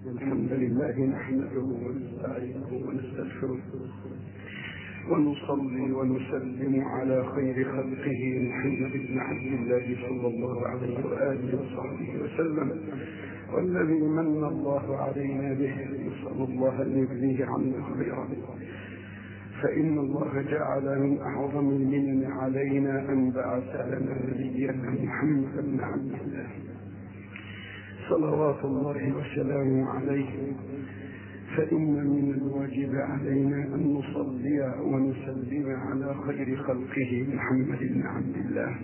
الحمد لله نحمده ونستعينه ونستغفره ونصلي ونسلم على خير خلقه محمد بن عبد الله صلى الله عليه واله وصحبه وسلم والذي من الله علينا به نسال الله ان يجزيه عنا خيرا فإن الله جعل من أعظم المنن علينا أن بعث لنا نبينا محمد بن عبد الله صلوات الله وسلامه عليه فإن من الواجب علينا أن نصلي ونسلم على خير خلقه محمد بن عبد الله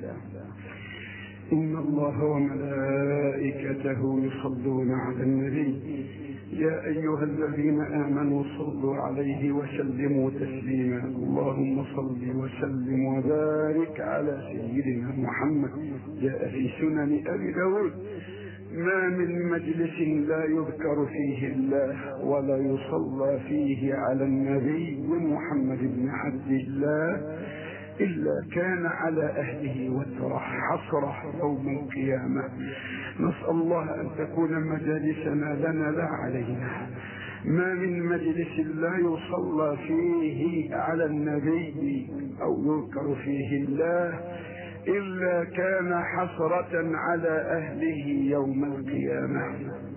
إن الله وملائكته يصلون على النبي يا أيها الذين آمنوا صلوا عليه وسلموا تسليما اللهم صل وسلم وبارك على سيدنا محمد جاء في سنن أبي داود ما من مجلس لا يذكر فيه الله ولا يصلى فيه على النبي محمد بن عبد الله إلا كان على أهله وترى حسرة يوم القيامة نسأل الله أن تكون مجالسنا لنا لا علينا ما من مجلس لا يصلى فيه على النبي أو يذكر فيه الله إلا كان حسرة على أهله يوم القيامة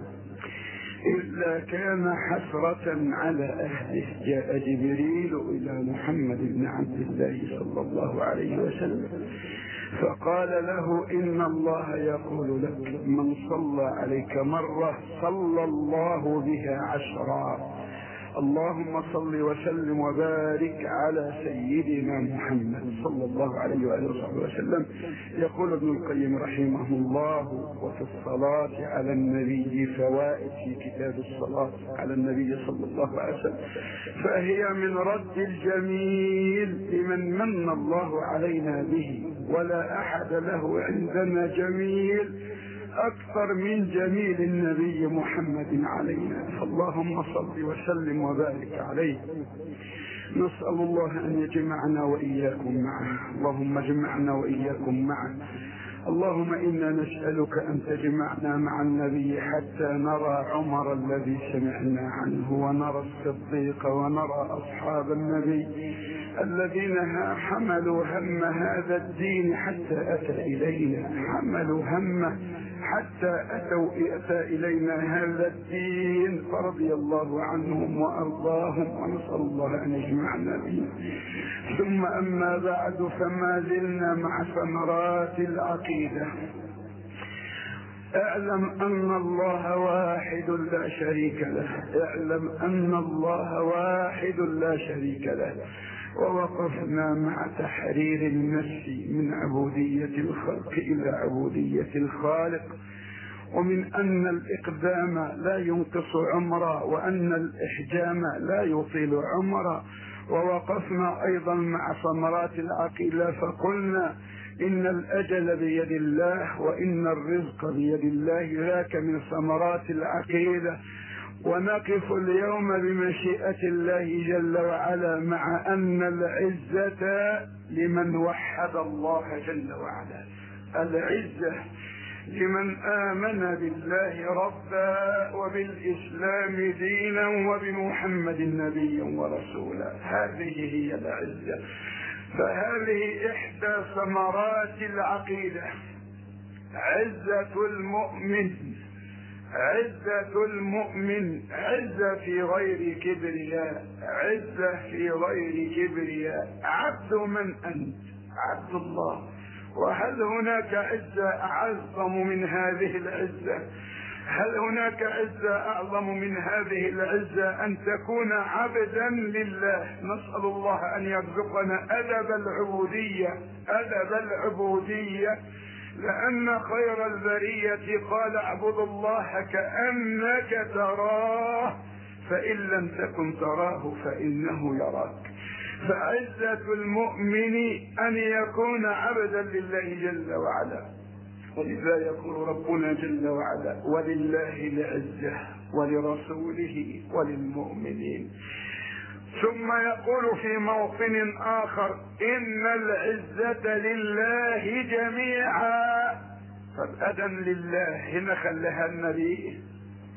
إلا كان حسرة على أهله جاء جبريل إلى محمد بن عبد الله صلى الله عليه وسلم فقال له إن الله يقول لك من صلى عليك مرة صلى الله بها عشرا اللهم صل وسلم وبارك على سيدنا محمد صلى الله عليه واله وصحبه وسلم يقول ابن القيم رحمه الله وفي الصلاة على النبي فوائد في كتاب الصلاة على النبي صلى الله عليه وسلم فهي من رد الجميل لمن من الله علينا به ولا أحد له عندنا جميل أكثر من جميل النبي محمد علينا فاللهم صل وسلم وبارك عليه نسأل الله أن يجمعنا وإياكم معه اللهم اجمعنا وإياكم معه اللهم إنا نسألك أن تجمعنا مع النبي حتى نرى عمر الذي سمعنا عنه ونرى الصديق ونرى أصحاب النبي الذين حملوا هم هذا الدين حتى أتى إلينا حملوا همه حتى أتوا أتى إلينا هذا الدين فرضي الله عنهم وأرضاهم ونسأل الله أن يجمعنا به ثم أما بعد فما زلنا مع ثمرات العقيدة اعلم أن الله واحد لا شريك له اعلم أن الله واحد لا شريك له ووقفنا مع تحرير النفس من عبودية الخلق إلى عبودية الخالق ومن أن الإقدام لا ينقص عمرا وأن الإحجام لا يطيل عمرا ووقفنا أيضا مع ثمرات العقيدة فقلنا إن الأجل بيد الله وإن الرزق بيد الله ذاك من ثمرات العقيدة ونقف اليوم بمشيئة الله جل وعلا مع أن العزة لمن وحد الله جل وعلا العزة لمن آمن بالله ربا وبالإسلام دينا وبمحمد نبيا ورسولا هذه هي العزة فهذه إحدى ثمرات العقيدة عزة المؤمن عزة المؤمن عزة في غير كبرياء عزة في غير كبرياء عبد من أنت عبد الله وهل هناك عزة أعظم من هذه العزة هل هناك عزة أعظم من هذه العزة أن تكون عبدا لله نسأل الله أن يرزقنا أدب العبودية أدب العبودية لأن خير البرية قال اعبد الله كأنك تراه فإن لم تكن تراه فإنه يراك فعزة المؤمن أن يكون عبدا لله جل وعلا ولذا يقول ربنا جل وعلا ولله العزة ولرسوله وللمؤمنين ثم يقول في موطن آخر إن العزة لله جميعا طب أذن لله هنا خلها النبي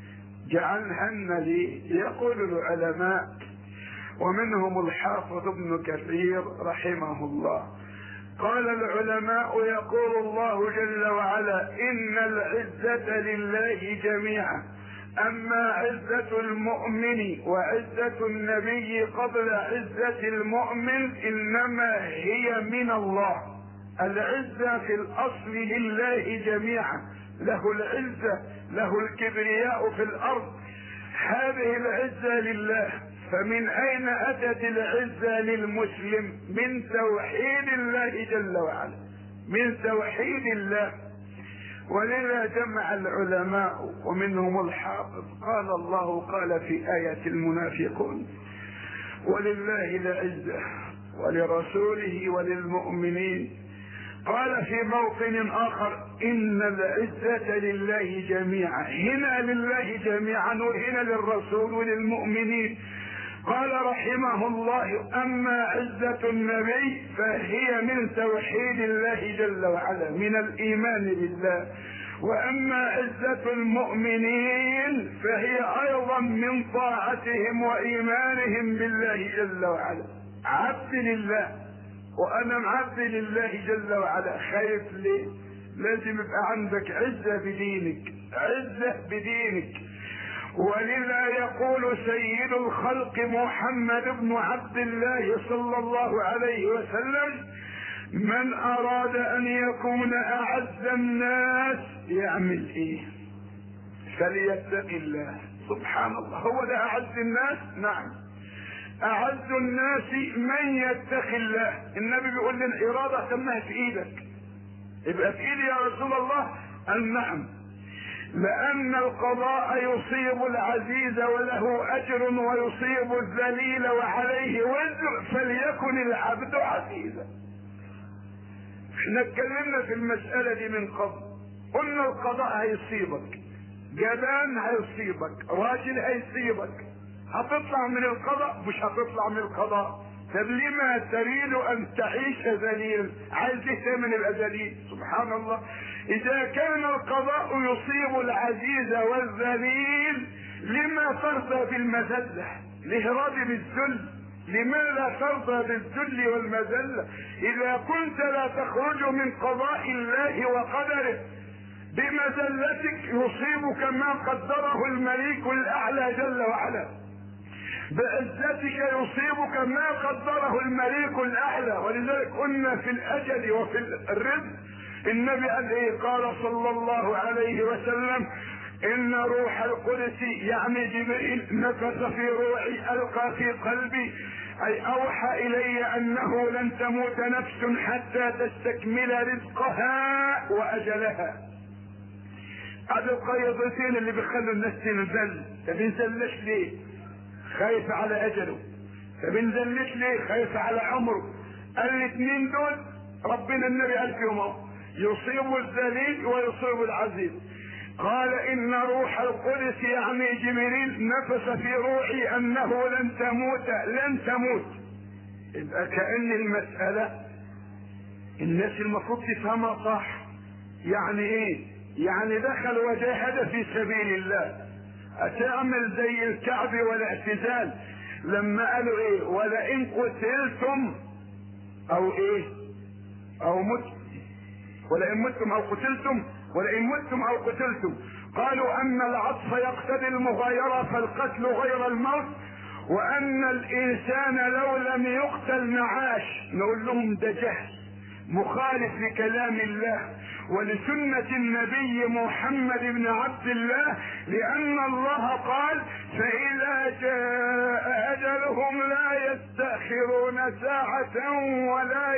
جعلهن لي يقول العلماء ومنهم الحافظ ابن كثير رحمه الله قال العلماء يقول الله جل وعلا ان العزه لله جميعا اما عزه المؤمن وعزه النبي قبل عزه المؤمن انما هي من الله العزه في الاصل لله جميعا له العزه له الكبرياء في الارض هذه العزه لله فمن اين اتت العزه للمسلم من توحيد الله جل وعلا من توحيد الله ولذا جمع العلماء ومنهم الحافظ قال الله قال في آية المنافقون ولله العزة ولرسوله وللمؤمنين قال في موطن آخر إن العزة لله جميعا هنا لله جميعا وهنا للرسول وللمؤمنين قال رحمه الله اما عزة النبي فهي من توحيد الله جل وعلا من الايمان بالله واما عزة المؤمنين فهي ايضا من طاعتهم وايمانهم بالله جل وعلا عبد لله وانا معبد لله جل وعلا خايف ليه لازم يبقى عندك عزة بدينك عزة بدينك ولذا يقول سيد الخلق محمد بن عبد الله صلى الله عليه وسلم من اراد ان يكون اعز الناس يعمل ايه فليتق الله سبحان الله هو ده اعز الناس نعم اعز الناس من يتقي الله النبي بيقول لنا اراده سماها في ايدك يبقى في ايدي يا رسول الله قال نعم لأن القضاء يصيب العزيز وله أجر ويصيب الذليل وعليه وزر فليكن العبد عزيزا. احنا اتكلمنا في المسألة دي من قبل قلنا القضاء هيصيبك جبان هيصيبك راجل هيصيبك هتطلع من القضاء مش هتطلع من القضاء طب لما تريد ان تعيش ذليل عايز ايه تعمل يبقى ذليل سبحان الله اذا كان القضاء يصيب العزيز والذليل لما ترضى بالمذله ليه راضي بالذل لماذا ترضى بالذل والمذله اذا كنت لا تخرج من قضاء الله وقدره بمذلتك يصيبك ما قدره المليك الاعلى جل وعلا بعزتك يصيبك ما قدره المليك الاعلى ولذلك قلنا في الاجل وفي الرزق النبي قال ايه قال صلى الله عليه وسلم ان روح القدس يعني جبريل نفس في روحي القى في قلبي اي اوحى الي انه لن تموت نفس حتى تستكمل رزقها واجلها هذه القيضتين اللي بيخلوا الناس تنزل طب ينزلش ليه خايف على اجله طب ينزلش ليه خايف على عمره الاثنين دول ربنا النبي قال فيهم اهو يصيب الذليل ويصيب العزيز قال ان روح القدس يعني جبريل نفس في روحي انه لن تموت لن تموت يبقى كان المساله الناس المفروض تفهمها صح يعني ايه يعني دخل وجاهد في سبيل الله هتعمل زي الكعب والاعتزال لما قالوا ايه ولئن قتلتم او ايه او مت ولئن متم او قتلتم ولئن متم او قتلتم قالوا ان العطف يقتضي المغايرة فالقتل غير الموت وان الانسان لو لم يقتل نعاش نقول لهم ده جهل مخالف لكلام الله ولسنة النبي محمد بن عبد الله لأن الله قال فإذا جاء أجلهم لا يستأخرون ساعة ولا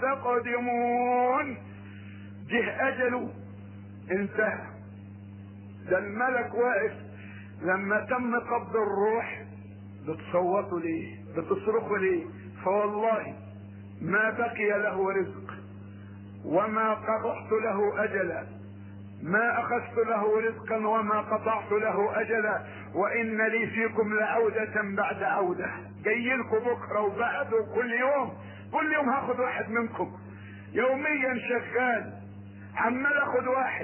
يستقدمون جه أجله انتهى ده الملك واقف لما تم قبض الروح بتصوتوا ليه بتصرخوا ليه فوالله ما بقي له رزق وما قطعت له اجلا ما اخذت له رزقا وما قطعت له اجلا وان لي فيكم لعودة بعد عودة جاي لكم بكرة وبعد وكل يوم كل يوم هاخد واحد منكم يوميا شغال عمال اخد واحد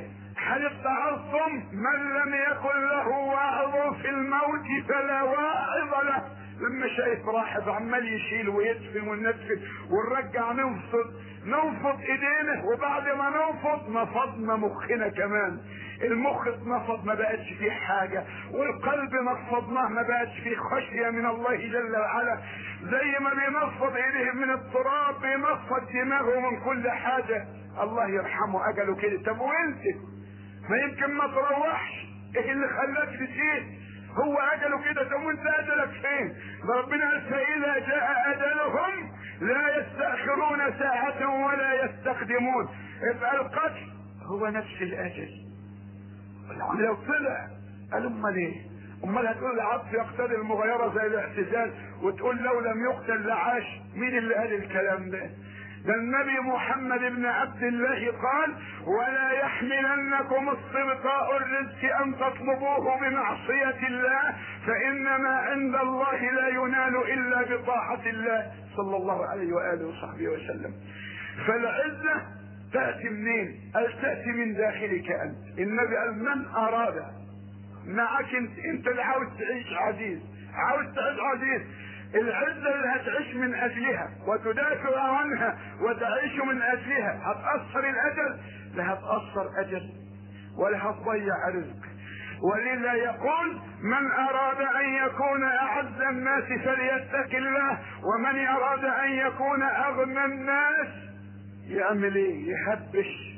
هل اتعظتم من لم يكن له واعظ في الموت فلا واعظ له لما شايف راحب عمال يشيل ويدفن وندفن ونرجع ننفض ننفض ايدينا وبعد ما ننفض نفضنا مخنا كمان المخ اتنفض ما بقتش فيه حاجة والقلب نفضناه ما بقتش فيه خشية من الله جل وعلا زي ما بينفض ايديه من التراب بينفض دماغه من كل حاجة الله يرحمه اجله كده طب وانت ما يمكن ما تروحش ايه اللي خلاك تسيب هو اجله كده طب وانت اجلك فين ده ربنا قال فاذا جاء اجلهم لا يستاخرون ساعة ولا يستقدمون يبقى القتل هو نفس الاجل لو طلع قال امال ايه امال هتقول العطف يقتضي المغايرة زي الاعتزال وتقول لو لم يقتل لعاش مين اللي قال الكلام ده ده النبي محمد بن عبد الله قال ولا يحملنكم استبطاء الرزق ان تطلبوه بمعصية الله فانما عند الله لا ينال الا بطاعة الله صلى الله عليه واله وصحبه وسلم فالعزة تأتي منين؟ قال تأتي من داخلك أنت النبي قال من أراد معك انت انت اللي عاوز تعيش عزيز عاوز تعيش عزيز العزة اللي هتعيش من اجلها وتدافع عنها وتعيش من اجلها هتأثر الاجل لا هتأثر اجل ولا هتضيع رزق ولذا يقول من اراد ان يكون اعز الناس فليتق الله ومن اراد ان يكون اغنى الناس يعمل ايه يهبش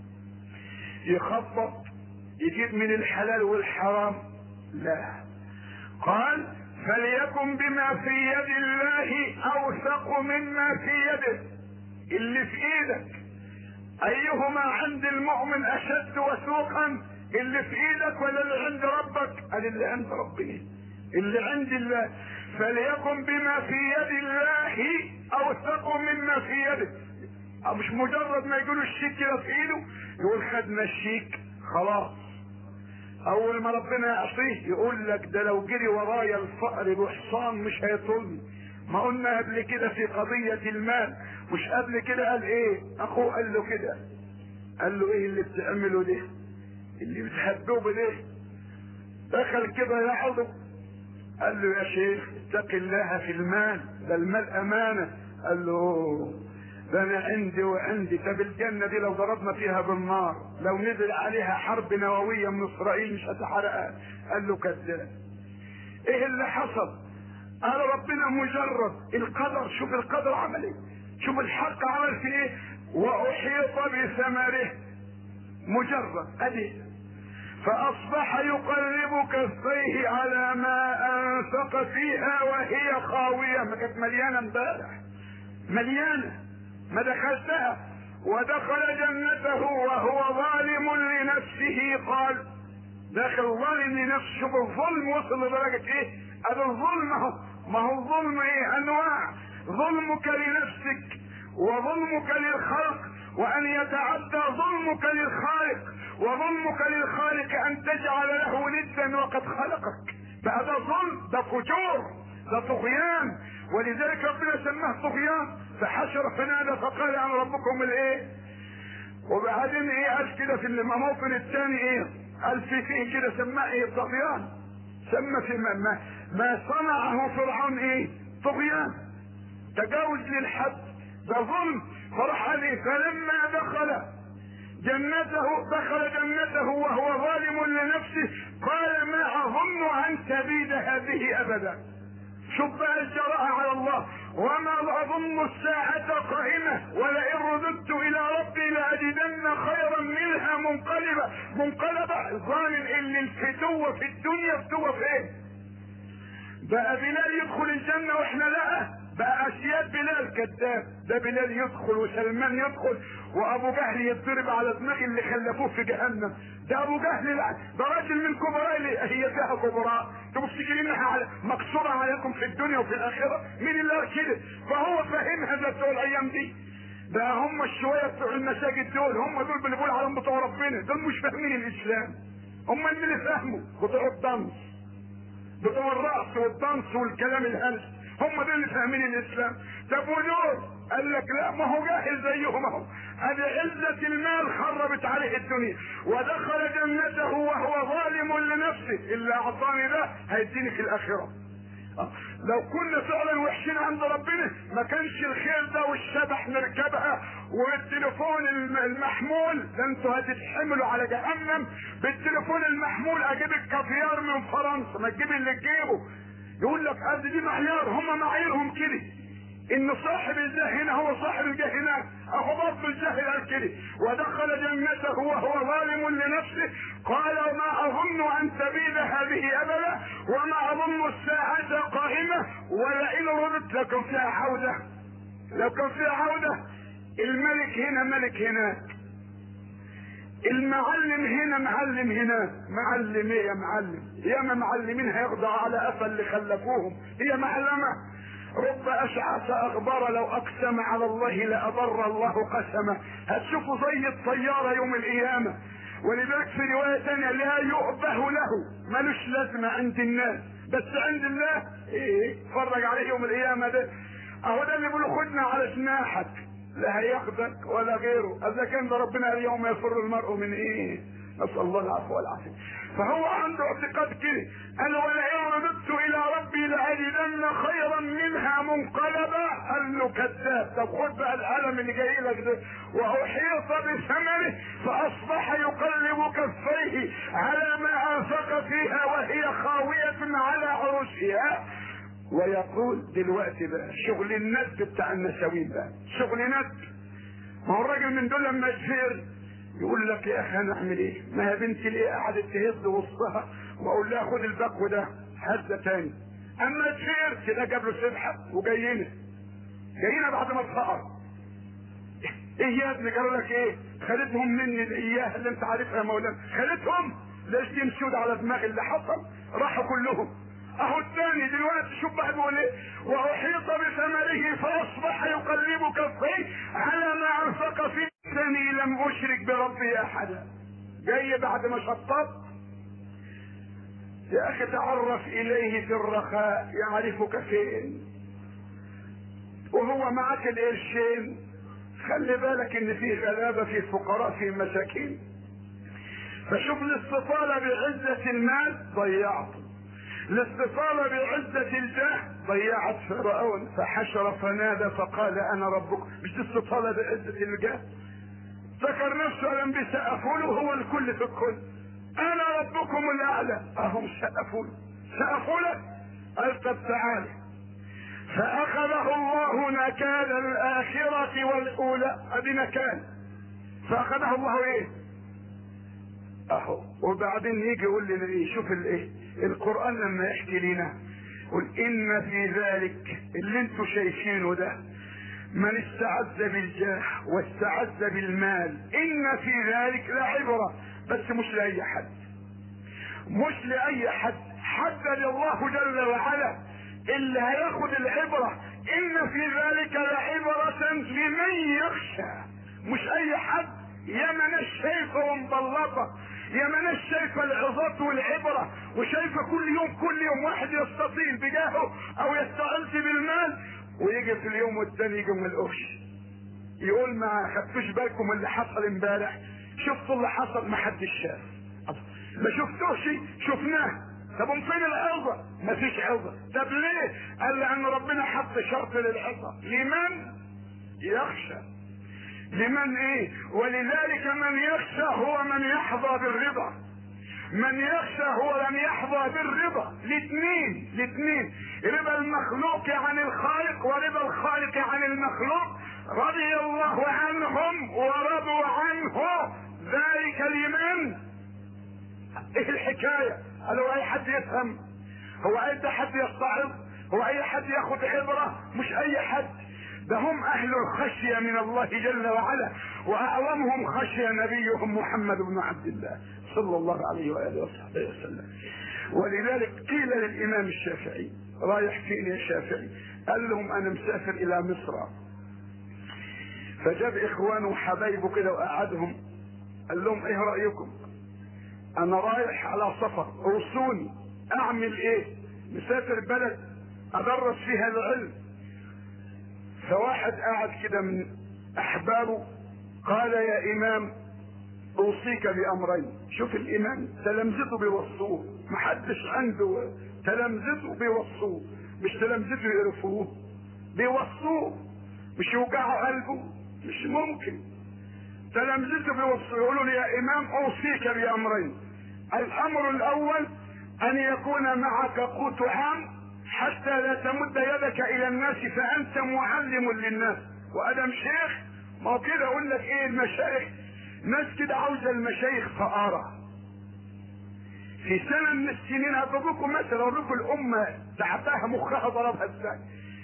يخبط يجيب من الحلال والحرام لا قال فليكن بما في يد الله اوثق مما في يده اللي في ايدك ايهما عند المؤمن اشد وثوقا اللي في ايدك ولا اللي عند ربك قال اللي عند ربنا اللي عند الله فليكن بما في يد الله اوثق مما في يده أو مش مجرد ما يقولوا الشيك كده في ايده يقول خدنا الشيك خلاص اول ما ربنا يعصيه يقول لك ده لو جري ورايا الفقر بحصان مش هيطلني ما قلنا قبل كده في قضية المال مش قبل كده قال ايه اخوه قال له كده قال له ايه اللي بتعمله ده اللي بتحبوه ده دخل كده يعظه قال له يا شيخ اتق الله في المال ده المال امانة قال له ده انا عندي وعندي طب الجنة دي لو ضربنا فيها بالنار لو نزل عليها حرب نووية من اسرائيل مش هتحرقها قال له كذاب ايه اللي حصل قال ربنا مجرد القدر شوف القدر عمل ايه شوف الحق عمل في ايه واحيط بثمره مجرد ادي فاصبح يقلب كفيه على ما انفق فيها وهي خاوية ما كانت مليانة امبارح مليانة ما دخلتها ودخل جنته وهو ظالم لنفسه قال داخل ظالم لنفسه شوف الظلم وصل لدرجة ايه هذا الظلم اهو ما هو الظلم ايه انواع ظلمك لنفسك وظلمك للخلق وان يتعدى ظلمك للخالق وظلمك للخالق ان تجعل له ندا وقد خلقك فهذا ظلم ده فجور ده طغيان ولذلك ربنا سماه طغيان فحشر فنادى فقال انا ربكم الايه وبعدين ايه قال كده في الموطن الثاني ايه قال في فيه كده سماه ايه طغيان سمى في ما, ما, ما صنعه فرعون ايه طغيان تجاوز للحد ده ظلم فراح عليه فلما دخل جنته دخل جنته وهو ظالم لنفسه قال ما اظن ان تبيد هذه ابدا شوف بقى الجراءة على الله وما اظن الساعة قائمة ولئن رددت الى ربي لاجدن خيرا منها منقلبة منقلبة الظالم اللي الفتوة في الدنيا فتوة في ايه بقى بلال يدخل الجنة واحنا لا بقى اسياد بلال كذاب ده بلال يدخل وسلمان يدخل وابو جهل يضرب على دماغ اللي خلفوه في جهنم ده ابو جهل لا ده راجل من كبراء اللي هي فيها كبراء انتوا مفتكرينها على مكسوره عليكم في الدنيا وفي الاخره مين اللي قال كده فهو فاهمها ده بتوع الايام دي ده هم الشويه بتوع المساجد دول هم دول اللي بيقول عليهم بتوع ربنا دول مش فاهمين الاسلام هم اللي فاهموا بتوع الدنس بتوع الرقص والدنس والكلام الهلس هم دول اللي فاهمين الاسلام طب ودول قال لك لا ما هو جاهل زيهم اهو ادي عزة المال خربت عليه الدنيا ودخل جنته وهو ظالم لنفسه الا اعطاني ده هيديني في الاخرة لو كنا فعلا وحشين عند ربنا ما كانش الخيل ده والشبح نركبها والتليفون المحمول ده انتوا هتتحملوا على جهنم بالتليفون المحمول اجيب الكافيار من فرنسا ما تجيب اللي تجيبه يقول لك قد دي معيار هم معاييرهم كده ان صاحب الجاه هنا هو صاحب الجاه هناك اهو برضه الجاه قال كده ودخل جنته وهو ظالم لنفسه قال وما اظن ان تبيد هذه ابدا وما اظن الساعة قائمة ولئن ردت لكم فيها عودة لو كان فيها عودة الملك هنا ملك هناك المعلم هنا معلم هناك معلم ايه يا معلم ياما معلمين هيخضعوا على قفا اللي خلفوهم هي معلمه رب اشعث اغبر لو اقسم على الله لابر الله قسمه هتشوفوا زي الطياره يوم القيامه ولذلك في روايه ثانيه لا يؤبه له ملوش لازمه عند الناس بس عند الله ايه اتفرج عليه يوم القيامه ده اهو ده اللي بيقولوا خدنا على جناحك لا هياخدك ولا غيره اذا كان ده ربنا اليوم يفر المرء من ايه نسال الله العفو والعافيه فهو عنده اعتقاد كده قال ولئن رددت الى ربي لاجدن خيرا منها منقلبا قال له كذاب طب خد بقى القلم اللي جاي لك ده واحيط بثمنه فاصبح يقلب كفيه على ما انفق فيها وهي خاويه على عروشها ويقول دلوقتي بقى شغل الند بتاع النساوين بقى شغل ند ما هو الراجل من دول لما يسير يقول لك يا اخي انا اعمل ايه؟ ما هي بنتي ليه قعدت تهز وسطها واقول لها خد البكو ده هزه تاني اما تسير كده جاب له سبحه وجاينا جاينا بعد ما اتفقر ايه يا ابني قالوا لك ايه؟ خدتهم مني الاياه اللي انت عارفها يا مولانا خدتهم ليش دي مسود على دماغي اللي حصل راحوا كلهم اهو الثاني دلوقتي شوف بقى بيقول ايه واحيط بثمره فاصبح يقلب كفيه على ما انفق فيه انني لم اشرك بربي احدا جاي بعد ما شطط يا اخي تعرف اليه في الرخاء يعرفك فين وهو معك القرشين خلي بالك ان في غلابه في فقراء في مساكين فشوف الاستطاله بعزه المال ضيعته الاستطالة بعزة الجاه ضيعت فرعون فحشر فنادى فقال انا ربكم مش دي استطالة بعزة الجاه ذكر نفسه لم بيسقفوا له هو الكل في الكل انا ربكم الاعلى اهم سقفوا له سقفوا له قال طب تعالى فاخذه الله نكال الاخرة والاولى ادي نكال فاخذه الله ايه اهو وبعدين يجي يقول لنا ايه شوف الايه القران لما يحكي لنا قل ان في ذلك اللي انتوا شايفينه ده من استعز بالجاه واستعز بالمال ان في ذلك لعبره بس مش لاي حد مش لاي حد حدد الله جل وعلا اللي هياخد العبره ان في ذلك لعبره لمن يخشى مش اي حد يا من الشايفه ومبلطه يا من الشايفه العظات والعبره وشايفه كل يوم كل يوم واحد يستطيل بجاهه او يستعز بالمال ويجي في اليوم والتاني يجي من القفش يقول ما خدتوش بالكم اللي حصل امبارح شفتوا اللي حصل ما حدش شاف ما شفتوش شفناه طب فين العظة ما فيش عظة طب ليه قال لان ربنا حط شرط للعظة لمن يخشى لمن ايه ولذلك من يخشى هو من يحظى بالرضا من يخشى هو من يحظى بالرضا الاثنين الاثنين رضا المخلوق عن الخالق ورضا الخالق عن المخلوق رضي الله عنهم ورضوا عنه ذلك لمن ايه الحكاية قالوا اي حد يفهم هو اي حد يستعظ هو اي حد ياخد عبرة مش اي حد ده هم اهل الخشية من الله جل وعلا واعظمهم خشية نبيهم محمد بن عبد الله صلى الله عليه واله وصحبه وسلم ولذلك قيل للامام الشافعي رايح فين يا شافعي قال لهم انا مسافر الى مصر فجاب اخوانه وحبايبه كده وقعدهم قال لهم ايه رايكم انا رايح على سفر اوصوني اعمل ايه مسافر بلد ادرس فيها العلم فواحد قاعد كده من احبابه قال يا إمام أوصيك بأمرين شوف الإمام تلامذته بيوصوه محدش عنده تلامذته بيوصوه مش تلامذته يقرفوه بيوصوه مش يوجعوا قلبه مش ممكن تلامذته بيوصوه يقولوا لي يا إمام أوصيك بأمرين الأمر الأول أن يكون معك قوت عام حتى لا تمد يدك إلى الناس فأنت معلم للناس وأدم شيخ ما هو كده أقول لك إيه المشايخ ناس كده عاوزة المشايخ فقارة في سنة من السنين هضرب لكم مثلا اقول لكم الأمة تعباها مخها ضربها ازاي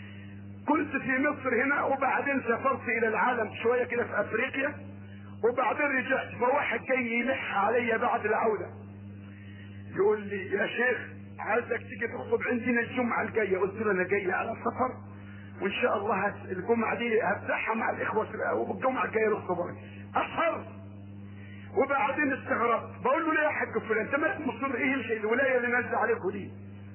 كنت في مصر هنا وبعدين سافرت إلى العالم شوية كده في أفريقيا وبعدين رجعت فواحد جاي يلح عليا بعد العودة يقول لي يا شيخ عايزك تيجي تخطب عندنا الجمعة الجاية قلت له أنا جاي على سفر وإن شاء الله الجمعة دي هفتحها مع الإخوة والجمعة الجاية نخطب أسهر وبعدين استغربت بقول له ليه يا حاج فلان انت ما مصر ايه الشيء الولايه اللي نزل عليكم دي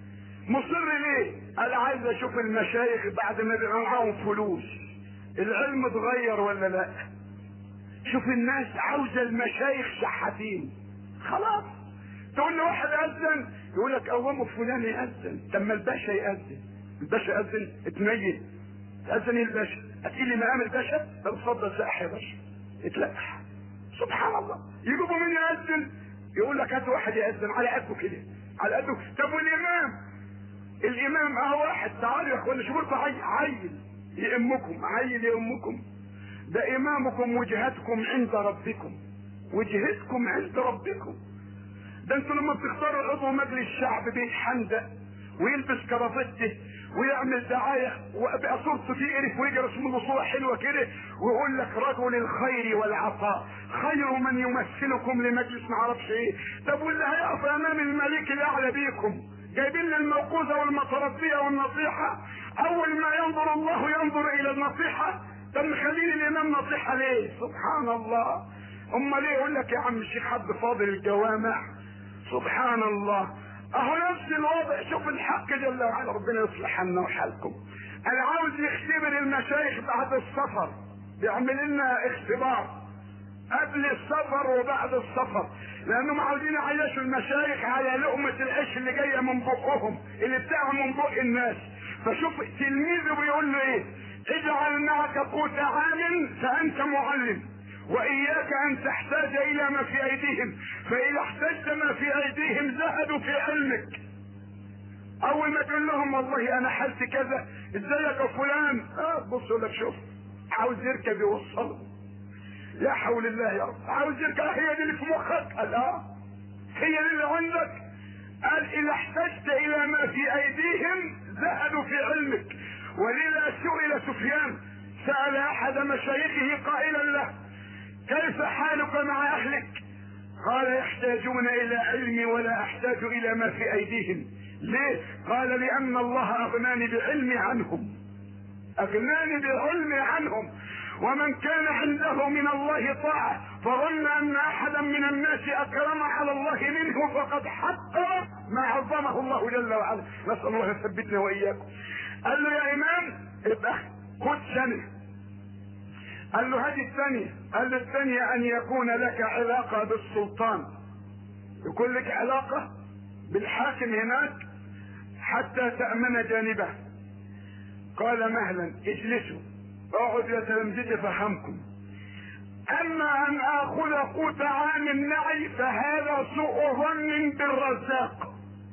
مصر ليه انا عايز اشوف المشايخ بعد ما بيبقى معاهم فلوس العلم اتغير ولا لا شوف الناس عاوزه المشايخ شحاتين خلاص تقول له واحد اذن يقول لك قوموا فلان ياذن طب ما الباشا ياذن الباشا ياذن اتميز تاذن الباشا هتقول لي مقام الباشا طب اتفضل ساح يا باشا اتلقح سبحان الله يجيبوا مين يأذن يقول لك هات واحد يأذن على قده كده على قده طب والإمام الإمام أهو واحد تعالوا يا إخوانا شوفوا لكم عيل يأمكم عيل يأمكم ده إمامكم وجهتكم عند ربكم وجهتكم عند ربكم ده انتوا لما بتختاروا عضو مجلس الشعب بيتحندق ويلبس كرافته ويعمل دعاية وبقى صورته تقرف ويجي رسم له صورة حلوة كده ويقول لك رجل الخير والعطاء خير من يمثلكم لمجلس ما اعرفش ايه طب واللي هيقف امام الملك الاعلى بيكم جايبين لنا الموقوذة والمتربية والنصيحة اول ما ينظر الله ينظر الى النصيحة طب مخلين الامام نصيحة ليه سبحان الله امال ليه يقول لك يا عم الشيخ حد فاضل الجوامع سبحان الله اهو نفس الوضع شوف الحق جل وعلا ربنا يصلح حالنا وحالكم انا عاوز يختبر المشايخ بعد السفر بيعمل لنا اختبار قبل السفر وبعد السفر لانهم عاوزين يعيشوا المشايخ على لقمة العيش اللي جاية من بقهم اللي بتاعها من بق الناس فشوف تلميذه بيقول له ايه اجعل معك قوت عام فانت معلم واياك ان تحتاج الى ما في ايديهم فاذا احتجت ما في ايديهم زهدوا في علمك اول ما تقول لهم والله انا حالتي كذا ازيك يا فلان اه بصوا لك شوف عاوز يركب يوصله لا حول الله يا رب عاوز يركب هي دي اللي في مخك قال اه هي دي اللي عندك قال اذا احتجت الى ما في ايديهم زهدوا في علمك ولذا سئل سفيان سأل احد مشايخه قائلا له كيف حالك مع اهلك قال يحتاجون الى علمي ولا احتاج الى ما في ايديهم ليه قال لان الله اغناني بعلمي عنهم اغناني بعلمي عنهم ومن كان عنده من الله طاعة فظن ان احدا من الناس اكرم على الله منه فقد حقر ما عظمه الله جل وعلا نسأل الله يثبتنا واياكم قال له يا امام ابقى خد سنه قال له هذه الثانية قال له الثانية ان يكون لك علاقة بالسلطان يكون لك علاقة بالحاكم هناك حتى تأمن جانبه قال مهلا اجلسوا اقعد يا تلامذتي افهمكم اما ان اخذ قوت عام معي فهذا سوء ظن بالرزاق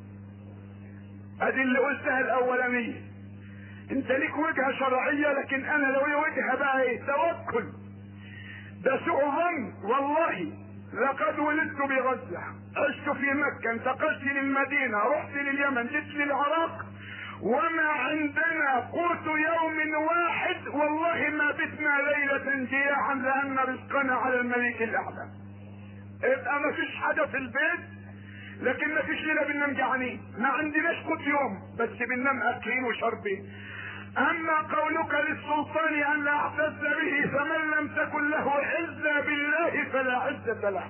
ادي اللي قلتها الاولانيه انت ليك وجهه شرعيه لكن انا لو لي وجهه بقى ايه توكل ده سوء ظن والله لقد ولدت بغزه عشت في مكه انتقلت للمدينه رحت لليمن جيت للعراق وما عندنا قوت يوم واحد والله ما بتنا ليلة جياعا لأن رزقنا على الملك الأعلى. يبقى ما فيش حاجة في البيت لكن ما فيش ليلة بننام جعانين، ما عندناش قوت يوم بس بننام أكلين وشاربين. أما قولك للسلطان أن لا أعتز به فمن لم تكن له عزة بالله فلا عزة له.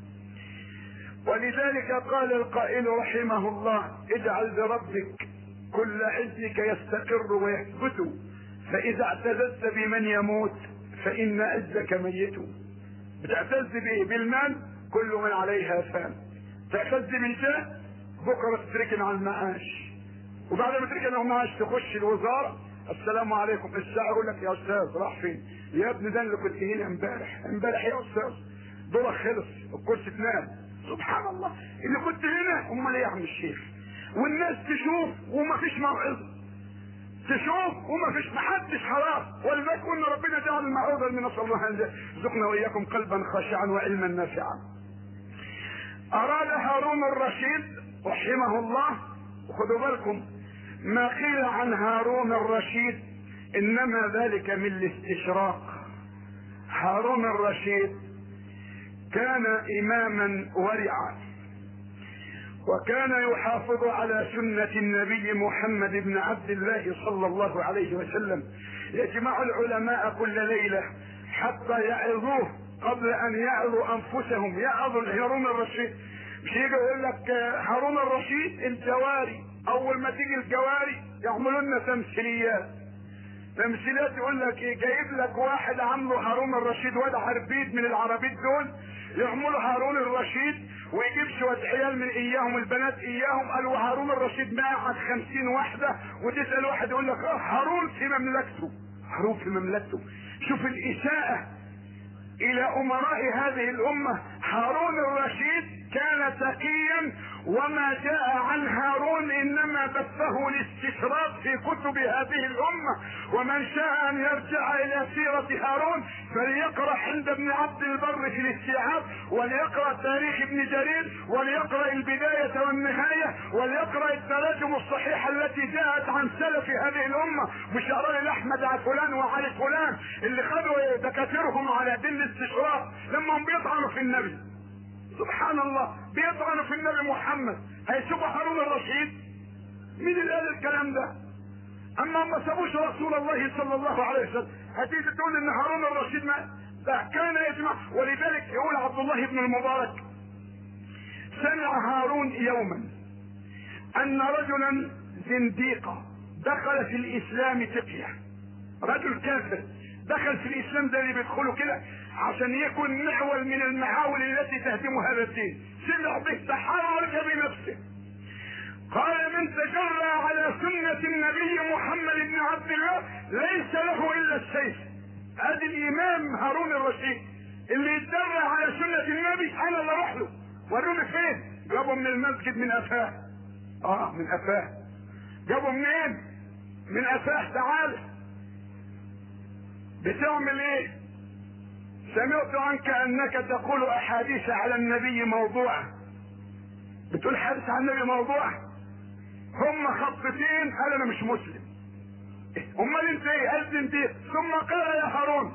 ولذلك قال القائل رحمه الله اجعل بربك كل عزك يستقر ويثبت فإذا اعتززت بمن يموت فإن عزك ميت بتعتز بايه بالمال كل من عليها فان تعتز بالجاه بكره تتركن على المعاش وبعد ما تركن على المعاش تخش الوزاره السلام عليكم الساعه يقول لك يا استاذ راح فين يا ابني ده اللي كنت هنا امبارح امبارح يا استاذ دورك خلص الكرسي تنام سبحان الله اللي كنت هنا امال ايه يا عم الشيخ والناس تشوف وما فيش موعظه تشوف وما فيش محدش خلاص ولذلك قلنا ربنا جعل الموعظه ان نسال الله ان يرزقنا واياكم قلبا خاشعا وعلما نافعا اراد هارون الرشيد رحمه الله وخدوا بالكم ما قيل عن هارون الرشيد انما ذلك من الاستشراق هارون الرشيد كان اماما ورعا وكان يحافظ على سنة النبي محمد بن عبد الله صلى الله عليه وسلم يجمع العلماء كل ليلة حتى يعظوه قبل ان يعظوا انفسهم يعظوا هارون الرشيد مش يجي يقول لك هارون الرشيد الجواري اول ما تيجي الجواري يعملوا لنا تمثيليات تمثيلات يقول لك ايه جايب لك واحد عامله هارون الرشيد واد عربيد من العربيد دول يعملوا هارون الرشيد ويجيب شوية عيال من اياهم البنات اياهم قالوا هارون الرشيد معهد خمسين واحدة وتسأل واحد يقول لك اه هارون في مملكته هارون في مملكته شوف الاساءة الى امراء هذه الامة هارون الرشيد كان تقيا وما جاء عن هارون انما بثه الاستشراق في كتب هذه الامة ومن شاء ان يرجع الى سيرة هارون فليقرأ عند ابن عبد البر في الاستيعاب وليقرأ تاريخ ابن جرير وليقرأ البداية والنهاية وليقرأ التراجم الصحيحة التي جاءت عن سلف هذه الامة بشعراء الاحمد على فلان وعلي فلان اللي خدوا دكاترهم على دين الاستشراق لما هم بيطعنوا في النبي سبحان الله بيطعنوا في النبي محمد هيسيبوا هارون الرشيد مين اللي قال الكلام ده اما ما سابوش رسول الله صلى الله عليه وسلم هتيجي تقول ان هارون الرشيد ما ده كان يجمع ولذلك يقول عبد الله بن المبارك سمع هارون يوما ان رجلا زنديقا دخل في الاسلام تقيا رجل كافر دخل في الاسلام ده اللي بيدخلوا كده عشان يكون معول من المعاول التي تهدم هذا الدين سمع به تحرك بنفسه قال من تجرى على سنة النبي محمد بن عبد الله ليس له الا السيف ادي الامام هارون الرشيد اللي يتجرى على سنة النبي انا اللي اروح له وروني فين جابوا من المسجد من افاه اه من افاه جابوا منين من افاه تعال بتعمل ايه سمعت عنك انك تقول احاديث على النبي موضوعة بتقول حديث عن النبي موضوعة هم خطتين قال انا مش مسلم امال انت ايه قال انت ثم قال يا هارون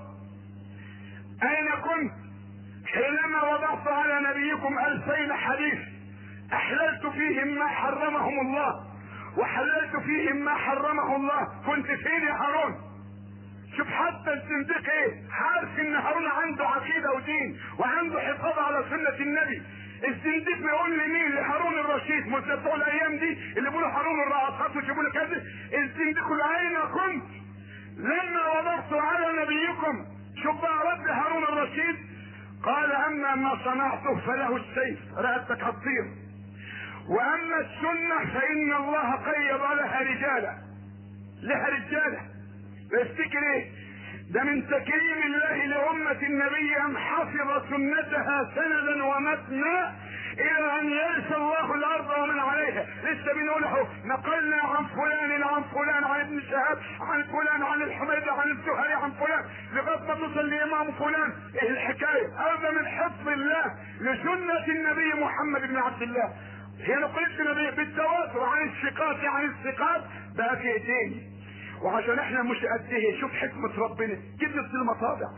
اين كنت حينما وضعت على نبيكم الفين حديث احللت فيهم ما حرمهم الله وحللت فيهم ما حرمه الله كنت فين يا هارون شوف حتى الزنديق ايه عارف ان هارون عنده عقيدة ودين وعنده حفاظ على سنة النبي الزنديق بيقول لمين لهارون الرشيد مش بتوع الايام دي اللي بيقولوا هارون الرقاصات ويجيبوا لك كذا الزنديق اين كنت لما وضعت على نبيكم شوف بقى رد هارون الرشيد قال اما ما صنعته فله السيف رقبتك هتطير واما السنة فان الله قيض لها رجالا لها رجاله بيفتكر ايه ده من تكريم الله لأمة النبي أن حفظ سنتها سندا ومتنا إلى أن يرث الله الأرض ومن عليها لسه بنقول اهو نقلنا عن فلان عن فلان عن ابن شهاب عن فلان عن الحميد عن الزهري عن فلان لغاية ما توصل لإمام فلان إيه الحكاية هذا من حفظ الله لسنة النبي محمد بن عبد الله هي نقلت النبي بالتواتر عن الثقات عن الثقات بقى في ايديني وعشان احنا مش قد ايه شوف حكمة ربنا جبنا المطابع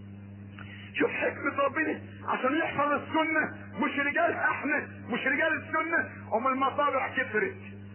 شوف حكمة ربنا عشان يحفظ السنة مش رجال احنا مش رجال السنة ام المطابع كترت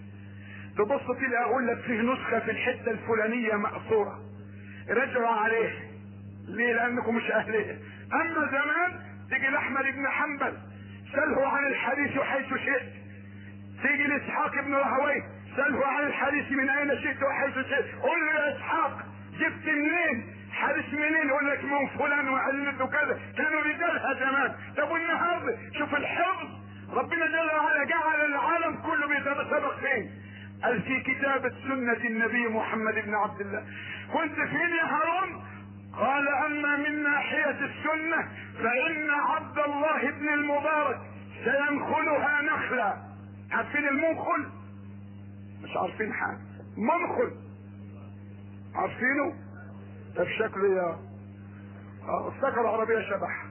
تبص تلاقي اقول لك فيه نسخة في الحتة الفلانية مقصورة رجعوا عليه ليه لانكم مش اهليه اما زمان تيجي لاحمد بن حنبل سله عن الحديث حيث شئت تيجي لاسحاق بن راهويه سأله عن الحديث من اين شئت وحيث شئت قل له يا اسحاق جبت منين حارس منين يقول لك من فلان وعلته كذا كانوا رجالها زمان طب والنهارده شوف الحفظ ربنا جل وعلا جعل العالم كله بيتسابق فين قال في كتابة سنة النبي محمد بن عبد الله كنت فين يا هارون قال اما من ناحية السنة فان عبد الله بن المبارك سينخلها نخلة عارفين المنخل مش عارفين حاجة منخل عارفينه طب شكله يا اه افتكر عربية شبح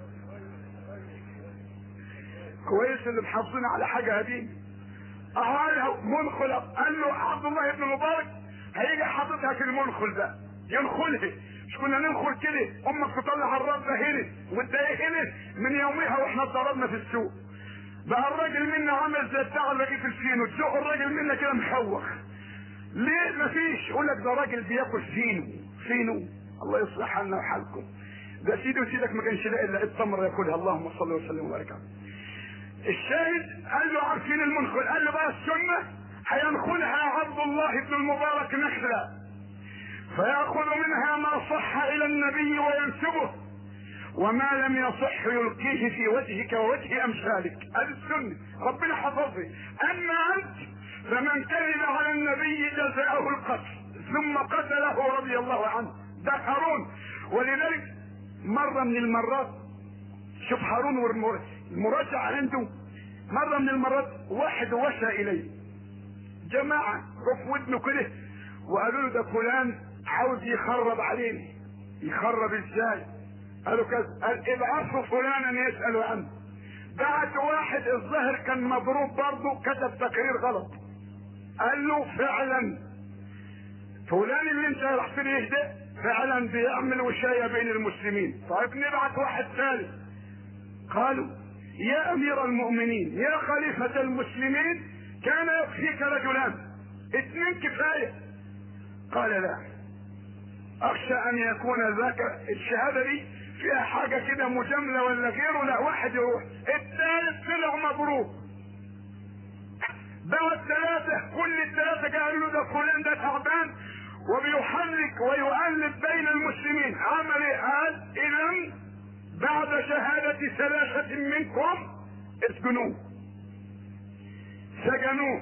كويس اللي محافظين على حاجة هدي اه منخل قال له عبد الله بن المبارك هيجي حاططها في المنخل ده ينخلها مش كنا ننخل كده امك تطلع الرده هنا وانت ايه هنا من يومها واحنا اتضربنا في السوق بقى الراجل منا عامل زي بتاع الرغيف الفينو تزق الراجل منا كده مخوخ ليه مفيش يقول لك ده راجل بياكل فينو فينو الله يصلح حالنا وحالكم ده سيدي وسيدك ما كانش لاقي الا التمر ياكلها اللهم صل وسلم وبارك عليه الشاهد قال له عارفين المنخل قال له بقى السنه هينخلها عبد الله بن المبارك نخله فيأخذ منها ما صح إلى النبي وينسبه وما لم يصح يلقيه في وجهك ووجه أمثالك هذه السنة ربنا حفظه أما أنت فمن كذب على النبي جزاؤه القتل ثم قتله رضي الله عنه ده هارون ولذلك مرة من المرات شوف هارون والمراجعة عنده مرة من المرات واحد وشى إليه جماعة رف ودنه كده وقالوا له ده فلان عاوز يخرب علينا يخرب ازاي قالوا كذا قال ابعثوا فلانا يسألوا عنه بعت واحد الظاهر كان مضروب برضه كتب تقرير غلط قال له فعلا فلان اللي انت راح فيه ده فعلا بيعمل وشاية بين المسلمين طيب نبعت واحد ثالث قالوا يا امير المؤمنين يا خليفة المسلمين كان يكفيك رجلان اثنين كفاية قال لا اخشى ان يكون ذاك الشهادة دي فيها حاجة كده مجاملة ولا غيره لا واحد يروح الثالث طلع مبروك بقى الثلاثة كل الثلاثة قالوا له ده فلان ده تعبان وبيحرك ويؤلف بين المسلمين عمل ايه قال اذا بعد شهادة ثلاثة منكم اسجنوه سجنوه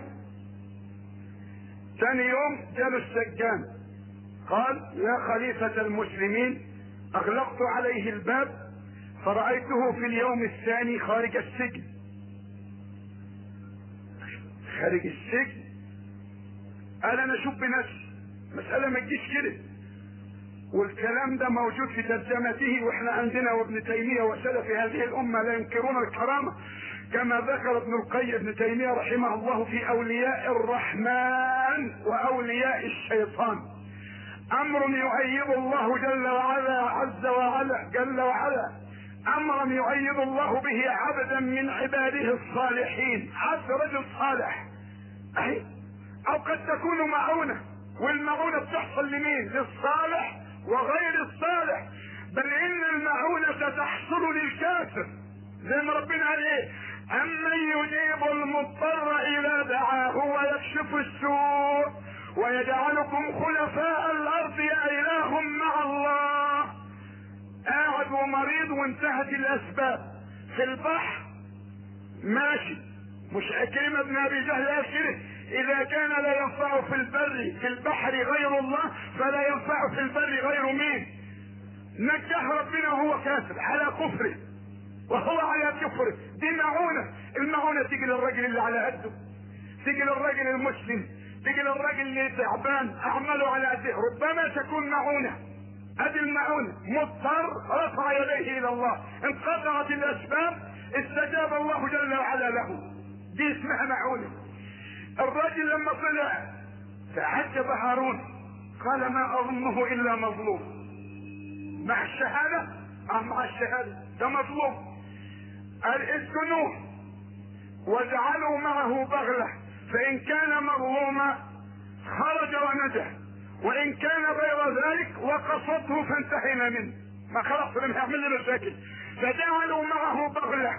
ثاني يوم جاله السجان قال يا خليفة المسلمين اغلقت عليه الباب فرأيته في اليوم الثاني خارج السجن خارج السجن قال انا اشوف بنفسي مسألة ما تجيش كده والكلام ده موجود في ترجمته واحنا عندنا وابن تيمية وسلف هذه الامة لا ينكرون الكرامة كما ذكر ابن القيم ابن تيمية رحمه الله في اولياء الرحمن واولياء الشيطان امر يؤيد الله جل وعلا عز وعلا جل وعلا امرا يؤيد الله به عبدا من عباده الصالحين عبد رجل صالح اهي او قد تكون معونة والمعونة بتحصل لمين للصالح وغير الصالح بل ان المعونة تحصل للكافر زي ما ربنا قال ايه امن يجيب المضطر اذا دعاه ويكشف السوء ويجعلكم خلفاء الارض يا اله مع الله قاعد ومريض وانتهت الاسباب في البحر ماشي مش عكرمة بن ابي جهل قال كده اذا كان لا ينفع في البر في البحر غير الله فلا ينفع في البر غير مين نجاه ربنا وهو كافر على كفره وهو على كفره دي معونة المعونة تيجي للراجل اللي على قده تيجي للراجل المسلم تيجي للراجل اللي تعبان اعمله على قده ربما تكون معونة ادي المعونة مضطر رفع يديه الى الله انقطعت الاسباب استجاب الله جل وعلا له دي اسمها معونة الراجل لما طلع تعجب هارون قال ما اظنه الا مظلوم مع الشهادة اه مع الشهادة ده مظلوم قال اسكنوه واجعلوا معه بغلة فان كان مظلوما خرج ونجح وان كان غير ذلك وقصته فانتهينا منه ما خلاص لم يعمل لي مشاكل فجعلوا معه بغلة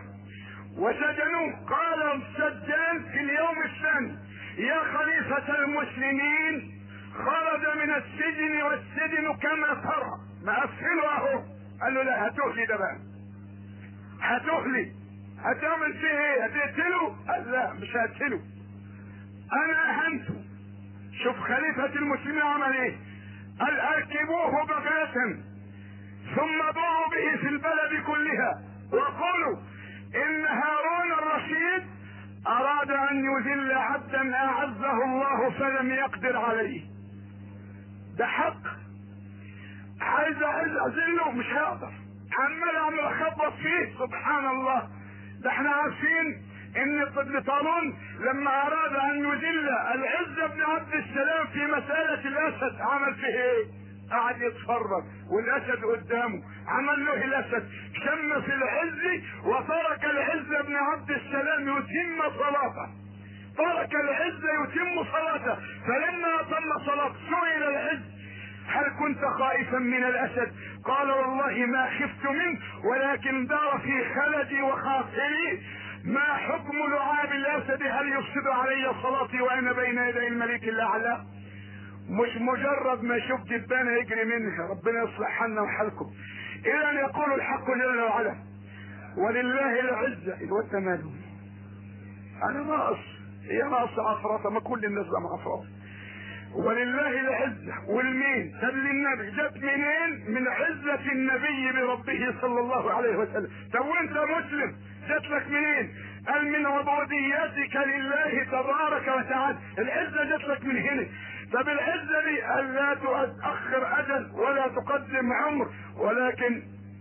وسجنوه قال السجان في اليوم الثاني يا خليفة المسلمين خرج من السجن والسجن كما ترى مقفله اهو قال له لا هتهلي ده بقى هتهلي هتعمل فيه ايه هتقتله قال لا مش هقتله انا اهنته شوف خليفة المسلمين عمل ايه قال اركبوه بغاة ثم ضعوا به في البلد كلها وقولوا ان هارون الرشيد اراد ان يذل عبدا اعزه الله فلم يقدر عليه ده حق عايز اذله مش هقدر عمال اعمل اخبط فيه سبحان الله ده احنا عارفين ان ابن طالون لما اراد ان يذل العز بن عبد السلام في مسألة الاسد عمل فيه ايه قعد يتفرج والاسد قدامه عمل له الاسد شم في العز وترك العز بن عبد السلام يتم صلاته ترك العز يتم صلاته فلما تم صلاته سئل العز هل كنت خائفا من الاسد قال والله ما خفت منه ولكن دار في خلدي وخاطري ما حكم لعاب الاسد هل يفسد علي صلاتي وانا بين يدي الملك الاعلى مش مجرد ما يشوف دبانه يجري منها ربنا يصلح حالنا وحالكم اذا يقول الحق جل وعلا ولله العزه الواد ماله انا ناقص هي ناقص عفرطه ما كل الناس بقى عفرطه ولله العزة والمين طب للنبي جت منين من عزة النبي بربه صلى الله عليه وسلم طب وانت مسلم جت لك منين قال من عبوديتك لله تبارك وتعالى العزة جت لك من هنا طب العزة دي قال لا تؤخر اجل ولا تقدم عمر ولكن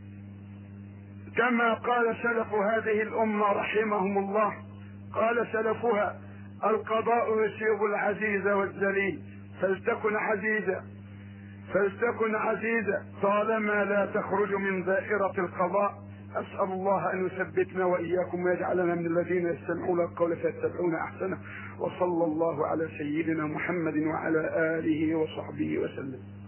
كما قال سلف هذه الامة رحمهم الله قال سلفها القضاء يصيب العزيز والذليل فلتكن عزيزة فلتكن عزيزة طالما لا تخرج من دائرة القضاء أسأل الله أن يثبتنا وإياكم ويجعلنا من الذين يستمعون القول فيتبعون أحسنه وصلى الله على سيدنا محمد وعلى آله وصحبه وسلم